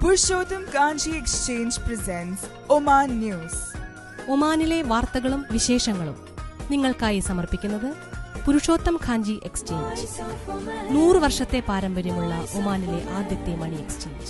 Purushottam Kanchi Exchange presents Oman News. ഒമാനിലെ വാർത്തകളും വിശേഷങ്ങളും നിങ്ങൾക്കായി സമർപ്പിക്കുന്നത് പുരുഷോത്തം ഖാഞ്ചി എക്സ്ചേഞ്ച് നൂറ് വർഷത്തെ പാരമ്പര്യമുള്ള ഒമാനിലെ ആദ്യത്തെ money exchange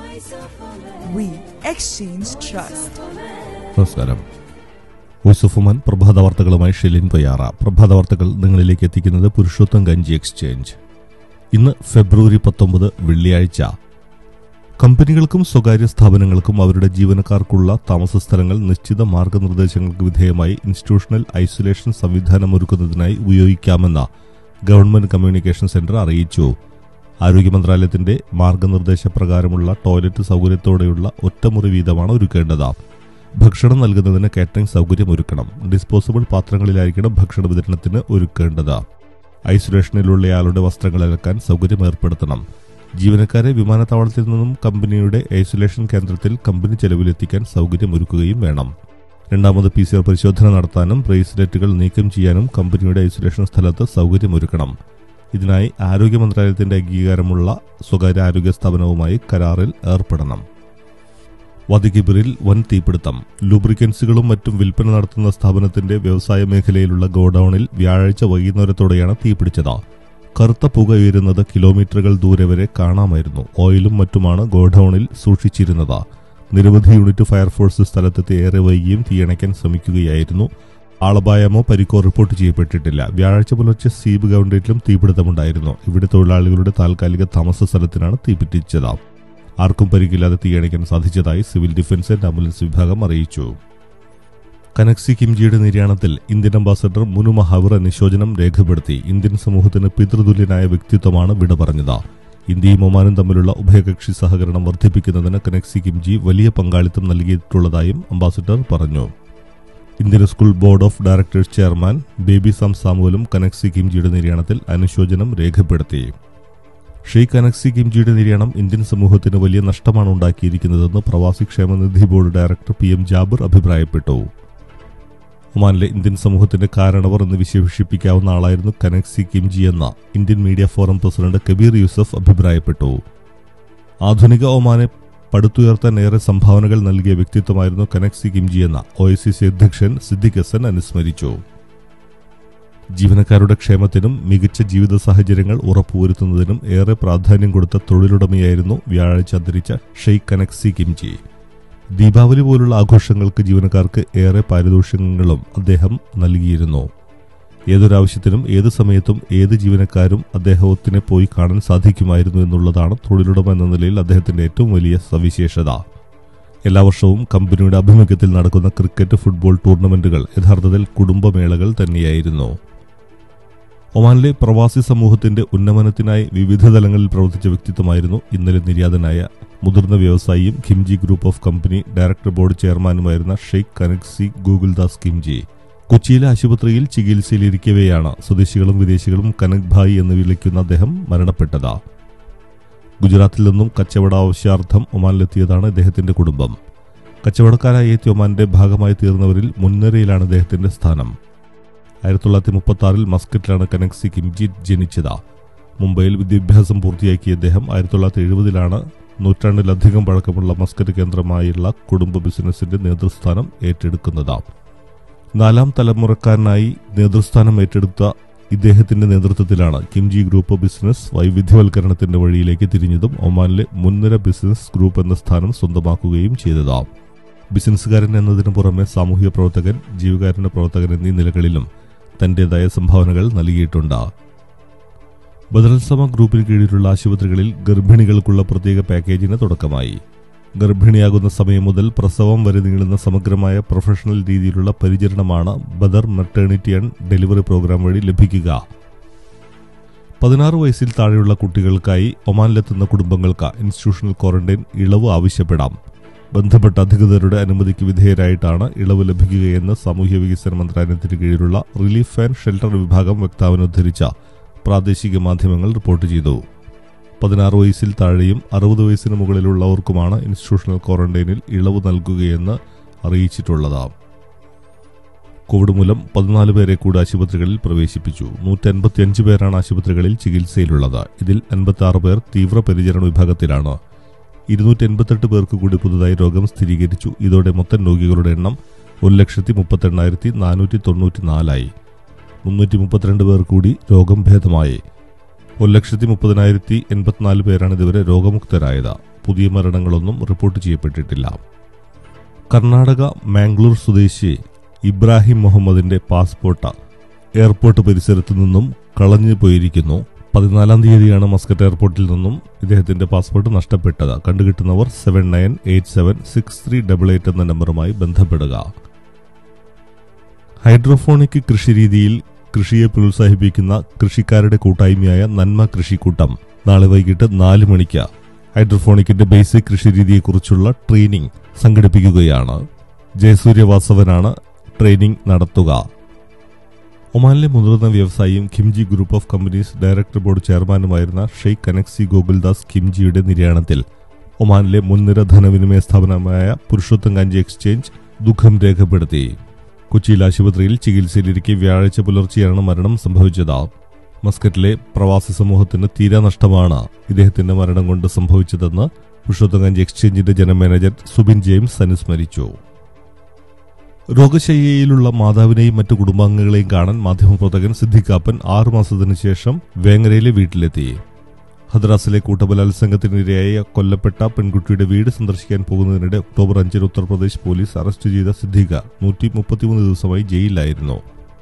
We exchange trust. നമസ്കാരം യൂസുഫുമാൻ പ്രഭാത വാർത്തകളുമായി ഷെലിൻ പയ്യാറ പ്രഭാത വാർത്തകൾ നിങ്ങളിലേക്ക് എത്തിക്കുന്നത് പുരുഷോത്തം ഗഞ്ചി എക്സ്ചേഞ്ച് ഇന്ന് ഫെബ്രുവരി പത്തൊമ്പത് വെള്ളിയാഴ്ച കമ്പനികൾക്കും സ്വകാര്യ സ്ഥാപനങ്ങൾക്കും അവരുടെ ജീവനക്കാർക്കുള്ള താമസ സ്ഥലങ്ങൾ നിശ്ചിത മാർഗനിർദ്ദേശങ്ങൾക്ക് വിധേയമായി ഇൻസ്റ്റിറ്റ്യൂഷണൽ ഐസൊലേഷൻ സംവിധാനം ഒരുക്കുന്നതിനായി ഉപയോഗിക്കാമെന്ന് ഗവൺമെന്റ് കമ്മ്യൂണിക്കേഷൻ സെന്റർ അറിയിച്ചു ആരോഗ്യ മന്ത്രാലയത്തിന്റെ മാർഗനിർദ്ദേശപ്രകാരമുള്ള ടോയ്ലറ്റ് സൗകര്യത്തോടെയുള്ള ഒറ്റമുറി വീതമാണ് ഒരുക്കേണ്ടത് ഭക്ഷണം നൽകുന്നതിന് കാറ്ററിംഗ് സൗകര്യം ഒരുക്കണം ഡിസ്പോസബിൾ പാത്രങ്ങളിലായിരിക്കണം ഭക്ഷണ വിതരണത്തിന് ഒരുക്കേണ്ടത് ഐസൊലേഷനിലുള്ളയാളുടെ വസ്ത്രങ്ങൾ അലക്കാൻ സൗകര്യം ഏർപ്പെടുത്തണം ജീവനക്കാരെ വിമാനത്താവളത്തിൽ നിന്നും കമ്പനിയുടെ ഐസൊലേഷൻ കേന്ദ്രത്തിൽ കമ്പനി ചെലവിലെത്തിക്കാൻ സൗകര്യം ഒരുക്കുകയും വേണം രണ്ടാമത് പി സി ആർ പരിശോധന നടത്താനും ബ്രേസ്ലെറ്റുകൾ നീക്കം ചെയ്യാനും കമ്പനിയുടെ ഐസൊലേഷൻ സ്ഥലത്ത് സൗകര്യമൊരുക്കണം ഇതിനായി ആരോഗ്യ മന്ത്രാലയത്തിന്റെ അംഗീകാരമുള്ള സ്വകാര്യ ആരോഗ്യ സ്ഥാപനവുമായി കരാറിൽ ഏർപ്പെടണം വതികിബിറിൽ വൻ തീപിടുത്തം ലൂബ്രിക്കൻസുകളും മറ്റും വിൽപ്പന നടത്തുന്ന സ്ഥാപനത്തിന്റെ വ്യവസായ മേഖലയിലുള്ള ഗോഡൌണിൽ വ്യാഴാഴ്ച വൈകുന്നേരത്തോടെയാണ് തീപിടിച്ചത് കറുത്ത പുക ഉയരുന്നത് കിലോമീറ്ററുകൾ ദൂരെ വരെ കാണാമായിരുന്നു ഓയിലും മറ്റുമാണ് ഗോഡൌണിൽ സൂക്ഷിച്ചിരുന്നത് നിരവധി യൂണിറ്റ് ഫയർഫോഴ്സ് സ്ഥലത്തെത്തി ഏറെ വൈകിയും തീയണയ്ക്കാൻ ശ്രമിക്കുകയായിരുന്നു ആളപായമോ പരിക്കോ റിപ്പോർട്ട് ചെയ്യപ്പെട്ടിട്ടില്ല വ്യാഴാഴ്ച പുലർച്ചെ സീബ് ഗവൺമെന്റിലും തീപിടുത്തമുണ്ടായിരുന്നു ഇവിടെ തൊഴിലാളികളുടെ താൽക്കാലിക താമസ സ്ഥലത്തിനാണ് തീപിടിച്ചത് ആർക്കും പരിക്കില്ലാതെ തീയണയ്ക്കാൻ സാധിച്ചതായി സിവിൽ ഡിഫൻസ് ആൻഡ് ആംബുലൻസ് വിഭാഗം അറിയിച്ചു കനക്സി കിംജിയുടെ നിര്യാണത്തിൽ ഇന്ത്യൻ അംബാസഡർ മുനു മഹാവർ അനുശോചനം രേഖപ്പെടുത്തി ഇന്ത്യൻ സമൂഹത്തിന് പിതൃതുല്യനായ വ്യക്തിത്വമാണ് വിട പറഞ്ഞത് ഇന്ത്യയും ഒമാനും തമ്മിലുള്ള ഉഭയകക്ഷി സഹകരണം വർദ്ധിപ്പിക്കുന്നതിന് കനക്സി കിംജി വലിയ പങ്കാളിത്തം നൽകിയിട്ടുള്ളതായും അംബാസഡർ പറഞ്ഞു Indian school board of directors chairman Baby Sam സാമുവലും കനക്സി കിംജിയുടെ നിര്യാണത്തിൽ അനുശോചനം രേഖപ്പെടുത്തി ഷെയ്ഖ് അനക്സി കിംജിയുടെ നിര്യാണം ഇന്ത്യൻ സമൂഹത്തിന് വലിയ നഷ്ടമാണ് ഉണ്ടാക്കിയിരിക്കുന്നതെന്ന് പ്രവാസി ക്ഷേമനിധി board director P M Jabir അഭിപ്രായപ്പെട്ടു ഒമാനിലെ ഇന്ത്യൻ സമൂഹത്തിന്റെ കാരണവർ എന്ന് വിശേഷിപ്പിക്കാവുന്ന ആളായിരുന്നു കനക്സി കിംജി എന്ന Indian media forum president Kabir Yusuf അഭിപ്രായപ്പെട്ടു ആധുനിക ഒമാനെ പടുത്തുയർത്താൻ ഏറെ സംഭാവനകൾ നൽകിയ വ്യക്തിത്വമായിരുന്നു കനക്സി കിംജി എന്ന ഒ ഐ സി സി അധ്യക്ഷൻ സിദ്ദിഖ് ഹസൻ അനുസ്മരിച്ചു ജീവനക്കാരുടെ ക്ഷേമത്തിനും മികച്ച ജീവിത സാഹചര്യങ്ങൾ ഉറപ്പുവരുത്തുന്നതിനും ഏറെ പ്രാധാന്യം കൊടുത്ത തൊഴിലുടമയായിരുന്നു വ്യാഴാഴ്ച അന്തരിച്ച ഷെയ്ഖ് കനക്സി കിംജി ദീപാവലി പോലുള്ള ആഘോഷങ്ങൾക്ക് ജീവനക്കാർക്ക് ഏറെ പാരിതോഷികങ്ങളും അദ്ദേഹം നൽകിയിരുന്നു ഏതൊരാവശ്യത്തിനും ഏത് സമയത്തും ഏത് ജീവനക്കാരും അദ്ദേഹത്തിനെ പോയി കാണാൻ സാധിക്കുമായിരുന്നു എന്നുള്ളതാണ് തൊഴിലുടമ എന്ന നിലയിൽ അദ്ദേഹത്തിന്റെ ഏറ്റവും വലിയ സവിശേഷത എല്ലാ വർഷവും കമ്പനിയുടെ ആഭിമുഖ്യത്തിൽ നടക്കുന്ന ക്രിക്കറ്റ് ഫുട്ബോൾ ടൂർണമെന്റുകൾ യഥാർത്ഥത്തിൽ കുടുംബമേളകൾ തന്നെയായിരുന്നു ഒമാനിലെ പ്രവാസി സമൂഹത്തിന്റെ ഉന്നമനത്തിനായി വിവിധ തലങ്ങളിൽ പ്രവർത്തിച്ച വ്യക്തിത്വമായിരുന്നു ഇന്നലെ നിര്യാതനായ മുതിർന്ന വ്യവസായിയും Khimji group of company director board ചെയർമാനുമായിരുന്ന ഷെയ്ഖ് കനക്സി ഗൂഗിൾദാസ് കിംജി കൊച്ചിയിലെ ആശുപത്രിയിൽ ചികിത്സയിലിരിക്കവെയാണ് സ്വദേശികളും വിദേശികളും കനക് ഭായ് എന്ന് വിളിക്കുന്ന അദ്ദേഹം മരണപ്പെട്ടത് ഗുജറാത്തിൽ നിന്നും കച്ചവട ആവശ്യാർത്ഥം ഒമാനിലെത്തിയതാണ് ഇദ്ദേഹത്തിന്റെ കുടുംബം കച്ചവടക്കാരായി എത്തിയ ഒമാന്റെ ഭാഗമായി തീർന്നവരിൽ മുൻനിരയിലാണ് ഇദ്ദേഹത്തിന്റെ സ്ഥാനം ആയിരത്തി തൊള്ളായിരത്തി മുപ്പത്തി ആറിൽ മസ്കറ്റിലാണ് കനക്സി കിംജി ജനിച്ചത് മുംബൈയിൽ വിദ്യാഭ്യാസം പൂർത്തിയാക്കിയ ഇദ്ദേഹം ആയിരത്തി തൊള്ളായിരത്തി എഴുപതിലാണ് നൂറ്റാണ്ടിലധികം പഴക്കമുള്ള മസ്കറ്റ് കേന്ദ്രമായുള്ള കുടുംബ ബിസിനസിന്റെ നേതൃസ്ഥാനം ഏറ്റെടുക്കുന്നത് നാലാം തലമുറക്കാരനായി നേതൃസ്ഥാനം ഏറ്റെടുത്ത ഇദ്ദേഹത്തിന്റെ നേതൃത്വത്തിലാണ് കിംജി ഗ്രൂപ്പ് ബിസിനസ് വൈവിധ്യവൽക്കരണത്തിന്റെ വഴിയിലേക്ക് തിരിഞ്ഞതും ഒമാനിലെ മുൻനിര ബിസിനസ് ഗ്രൂപ്പ് എന്ന സ്ഥാനം സ്വന്തമാക്കുകയും ചെയ്തത് ബിസിനസ്സുകാരൻ എന്നതിനു പുറമെ സാമൂഹിക പ്രവർത്തകൻ ജീവകാരുണ്യ പ്രവർത്തകൻ എന്നീ നിലകളിലും തന്റേതായ സംഭാവനകൾ നൽകിയിട്ടുണ്ട് ബദൽസമ ഗ്രൂപ്പിന് കീഴിലുള്ള ആശുപത്രികളിൽ ഗർഭിണികൾക്കുള്ള പ്രത്യേക പാക്കേജിന് തുടക്കമായി ഗർഭിണിയാകുന്ന സമയം മുതൽ പ്രസവം വരെ നീളുന്ന സമഗ്രമായ പ്രൊഫഷണൽ രീതിയിലുള്ള പരിചരണമാണ് Badr maternity and delivery programme വഴി ലഭിക്കുക പതിനാറ് വയസ്സിൽ താഴെയുള്ള കുട്ടികൾക്കായി ഒമാനിലെത്തുന്ന കുടുംബങ്ങൾക്ക് ഇൻസ്റ്റിറ്റ്യൂഷണൽ ക്വാറന്റൈൻ ഇളവ് ആവശ്യപ്പെടാം ബന്ധപ്പെട്ട അധികൃതരുടെ അനുമതിക്ക് വിധേയരായിട്ടാണ് ഇളവ് ലഭിക്കുകയെന്ന് സാമൂഹ്യ വികസന മന്ത്രാലയത്തിന് കീഴിലുള്ള റിലീഫ് ആൻഡ് ഷെൽട്ടർ വിഭാഗം വക്താവിനെ ഉദ്ധരിച്ച പ്രാദേശിക മാധ്യമങ്ങൾ റിപ്പോർട്ട് ചെയ്തു പതിനാറ് വയസ്സിൽ താഴെയും അറുപത് വയസ്സിന് മുകളിലുള്ളവർക്കുമാണ് ഇൻസ്റ്റിറ്റ്യൂഷണൽ ക്വാറന്റൈനിൽ ഇളവ് നൽകുകയെന്ന് അറിയിച്ചിട്ടുള്ളത് കോവിഡ് മൂലം പതിനാല് പേരെ കൂടി ആശുപത്രികളിൽ പ്രവേശിപ്പിച്ചു നൂറ്റി അൻപത്തിയഞ്ച് പേരാണ് ആശുപത്രികളിൽ ചികിത്സയിലുള്ളത് ഇതിൽ അൻപത്തി ആറ് പേർ തീവ്രപരിചരണ വിഭാഗത്തിലാണ് ഇരുന്നൂറ്റി എൺപത്തെട്ട് പേർക്ക് കൂടി പുതുതായി രോഗം സ്ഥിരീകരിച്ചു ഇതോടെ മൊത്തം രോഗികളുടെ എണ്ണം ഒരു ലക്ഷത്തി മുപ്പത്തെണ്ണായിരത്തി നാനൂറ്റി തൊണ്ണൂറ്റി നാലായി മുന്നൂറ്റി മുപ്പത്തിരണ്ട് പേർ കൂടി രോഗം ഭേദമായി ഒരു ലക്ഷത്തി മുപ്പതിനായിരത്തി എൺപത്തിനാല് പേരാണ് ഇതുവരെ രോഗമുക്തരായത് പുതിയ മരണങ്ങളൊന്നും റിപ്പോർട്ട് ചെയ്യപ്പെട്ടിട്ടില്ല കർണാടക മാംഗ്ലൂർ സ്വദേശി ഇബ്രാഹിം മുഹമ്മദിന്റെ പാസ്പോർട്ട് എയർപോർട്ട് പരിസരത്തു നിന്നും കളഞ്ഞു പോയിരിക്കുന്നു പതിനാലാം തീയതിയാണ് മസ്കറ്റ് എയർപോർട്ടിൽ നിന്നും ഇദ്ദേഹത്തിന്റെ പാസ്പോർട്ട് നഷ്ടപ്പെട്ടത് കണ്ടുകിട്ടുന്നവർ seven nine eight seven six three double eight എന്ന നമ്പറുമായി ബന്ധപ്പെടുക ഹൈഡ്രോഫോണിക് കൃഷിരീതിയിൽ കൃഷിയെ പ്രോത്സാഹിപ്പിക്കുന്ന കൃഷിക്കാരുടെ കൂട്ടായ്മയായ നന്മ കൃഷിക്കൂട്ടം നാളെ വൈകിട്ട് നാല് മണിക്ക് ഹൈഡ്രോഫോണിക്കിന്റെ ബേസിക് കൃഷിരീതിയെക്കുറിച്ചുള്ള ട്രെയിനിംഗ് സംഘടിപ്പിക്കുകയാണ് ജയസൂര്യവാസവനാണ് ട്രെയിനിംഗ് നടത്തുക ഒമാനിലെ മുതിർന്ന വ്യവസായിയും Khimji group of companies director board ചെയർമാനുമായിരുന്ന ഷെയ്ഖ് കനക്സി ഗോകുൽദാസ് ഖിംജിയുടെ നിര്യാണത്തിൽ ഒമാനിലെ മുൻനിര ധനവിനിമയ സ്ഥാപനമായ പുരുഷോത്തം ഗാഞ്ചി എക്സ്ചേഞ്ച് ദുഃഖം രേഖപ്പെടുത്തി കൊച്ചിയിൽ ആശുപത്രിയിൽ ചികിത്സയിലിരിക്കെ വ്യാഴാഴ്ച പുലർച്ചെയാണ് മരണം സംഭവിച്ചത് മസ്കറ്റിലെ പ്രവാസി സമൂഹത്തിന് തീരാ നഷ്ടമാണ് ഇദ്ദേഹത്തിന്റെ മരണം കൊണ്ട് സംഭവിച്ചതെന്ന് പുരുഷോത്തംഗഞ്ച് എക്സ്ചേഞ്ചിന്റെ ജനറൽ മാനേജർ സുബിൻ ജെയിംസ് അനുസ്മരിച്ചു രോഗശയ്യയിലുള്ള മാതാവിനെയും മറ്റു കുടുംബാംഗങ്ങളെയും കാണാൻ മാധ്യമപ്രവർത്തകൻ സിദ്ദിഖാപ്പൻ ആറു മാസത്തിനു ശേഷം വേങ്ങരയിലെ വീട്ടിലെത്തി ഹദ്രാസിലെ കൂട്ടബലാത്സംഗത്തിനിരയായ കൊല്ലപ്പെട്ട പെൺകുട്ടിയുടെ വീട് സന്ദർശിക്കാൻ പോകുന്നതിനിടെ ഒക്ടോബർ അഞ്ചിന് ഉത്തർപ്രദേശ് പോലീസ് അറസ്റ്റ് ചെയ്ത സിദ്ദിഖ നൂറ്റി മുപ്പത്തിമൂന്ന് ദിവസമായി ജയിലിലായിരുന്നു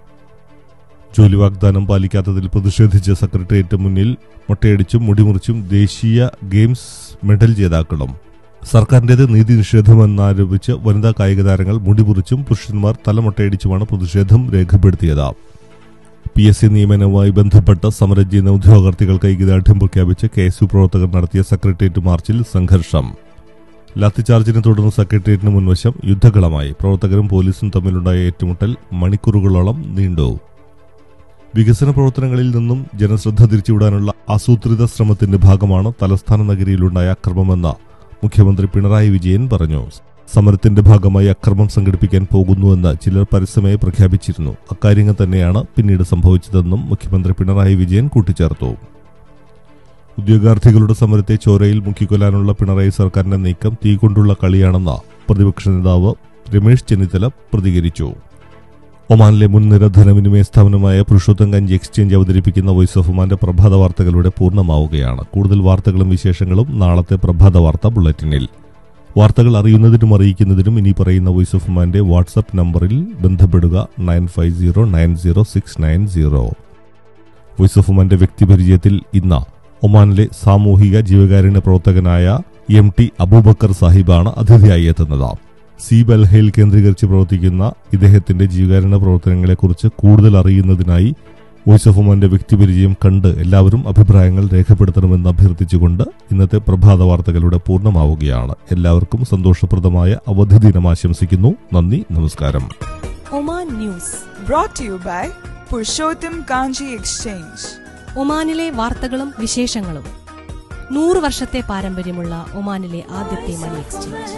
ജോലി വാഗ്ദാനം പാലിക്കാത്തതിൽ പ്രതിഷേധിച്ച സെക്രട്ടേറിയറ്റ് മുന്നിൽ മൊട്ടയടിച്ചും മുടിമുറിച്ചും ദേശീയ ഗെയിംസ് മെഡൽ ജേതാക്കളും സർക്കാരിന്റേത് നീതി നിഷേധമെന്നാരോപിച്ച് വനിതാ കായിക താരങ്ങൾ മുടിമുറിച്ചും പുരുഷന്മാർ തലമൊട്ടയടിച്ചുമാണ് പ്രതിഷേധം രേഖപ്പെടുത്തിയത് പി എസ് സി നിയമനവുമായി ബന്ധപ്പെട്ട് സമരം ചെയ്യുന്ന ഉദ്യോഗാർത്ഥികൾക്ക് ഐക്യദാർഢ്യം പ്രഖ്യാപിച്ച് കെ എസ് യു പ്രവർത്തകർ നടത്തിയ സെക്രട്ടേറിയറ്റ് മാർച്ചിൽ സംഘർഷം ലാത്തിചാർജിനെ തുടർന്ന് സെക്രട്ടേറിയറ്റിന് മുൻവശം യുദ്ധകളമായി പ്രവർത്തകരും പോലീസും തമ്മിലുണ്ടായ ഏറ്റുമുട്ടൽ മണിക്കൂറുകളോളം നീണ്ടു വികസന പ്രവർത്തനങ്ങളിൽ നിന്നും ജനശ്രദ്ധ തിരിച്ചുവിടാനുള്ള ആസൂത്രിത ശ്രമത്തിന്റെ ഭാഗമാണ് തലസ്ഥാന നഗരിയിലുണ്ടായ അക്രമമെന്ന് മുഖ്യമന്ത്രി പിണറായി വിജയൻ പറഞ്ഞു സമരത്തിന്റെ ഭാഗമായി അക്രമം സംഘടിപ്പിക്കാൻ പോകുന്നുവെന്ന് ചിലർ പരസ്യമായി പ്രഖ്യാപിച്ചിരുന്നു അക്കാര്യങ്ങൾ തന്നെയാണ് പിന്നീട് സംഭവിച്ചതെന്നും മുഖ്യമന്ത്രി പിണറായി വിജയൻ കൂട്ടിച്ചേർത്തു ഉദ്യോഗാർത്ഥികളുടെ സമരത്തെ ചോരയിൽ മുക്കിക്കൊല്ലാനുള്ള പിണറായി സർക്കാരിന്റെ നീക്കം തീകൊണ്ടുള്ള കളിയാണെന്ന് പ്രതിപക്ഷ നേതാവ് രമേശ് ചെന്നിത്തല പ്രതികരിച്ചു ഒമാനിലെ മുൻനിര ധനവിനിമയ സ്ഥാപനമായ പുരുഷോത്തം കഞ്ചി എക്സ്ചേഞ്ച് അവതരിപ്പിക്കുന്ന വോയിസ് ഓഫ് ഒമാന്റെ പ്രഭാത വാർത്തകളുടെ പൂർണ്ണമാവുകയാണ് കൂടുതൽ വാർത്തകളും വിശേഷങ്ങളും നാളത്തെ പ്രഭാത വാർത്ത ബുള്ളറ്റിനിൽ വാർത്തകൾ അറിയുന്നതിനും അറിയിക്കുന്നതിനും ഇനി പറയുന്ന വോയിസ് ഓഫ് ഒമാന്റെ വാട്സപ്പ് നമ്പറിൽ ബന്ധപ്പെടുക nine five zero nine zero six nine zero voice of ഒമാന്റെ വ്യക്തിപരിചയത്തിൽ ഇന്ന് ഒമാനിലെ സാമൂഹിക ജീവകാരുണ്യ പ്രവർത്തകനായ എം ടി അബൂബക്കർ സാഹിബാണ് അതിഥിയായി എത്തുന്നത് സി ബൽഹയിൽ കേന്ദ്രീകരിച്ച് പ്രവർത്തിക്കുന്ന ഇദ്ദേഹത്തിന്റെ ജീവകാരുണ്യ പ്രവർത്തനങ്ങളെക്കുറിച്ച് കൂടുതൽ അറിയുന്നതിനായി വോയിസ് ഓഫ് ഒമാന്റെ വ്യക്തിപരിചയം കണ്ട് എല്ലാവരും അഭിപ്രായങ്ങൾ രേഖപ്പെടുത്തണമെന്ന് അഭ്യർത്ഥിച്ചുകൊണ്ട് ഇന്നത്തെ പ്രഭാത വാർത്തകളുടെ പൂർണ്ണമാവുകയാണ് എല്ലാവർക്കും സന്തോഷപ്രദമായ അവധി ദിനം ആശംസിക്കുന്നു നന്ദി നമസ്കാരം Oman news Brought to you by Purushottam Kanji Exchange. ഒമാനിലെ വാർത്തകളും വിശേഷങ്ങളും നൂറ് വർഷത്തെ പാരമ്പര്യമുള്ള ഒമാനിലെ ആദ്യത്തെ money exchange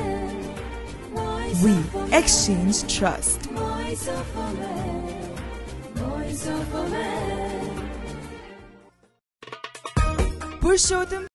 We exchange trust. Purushottam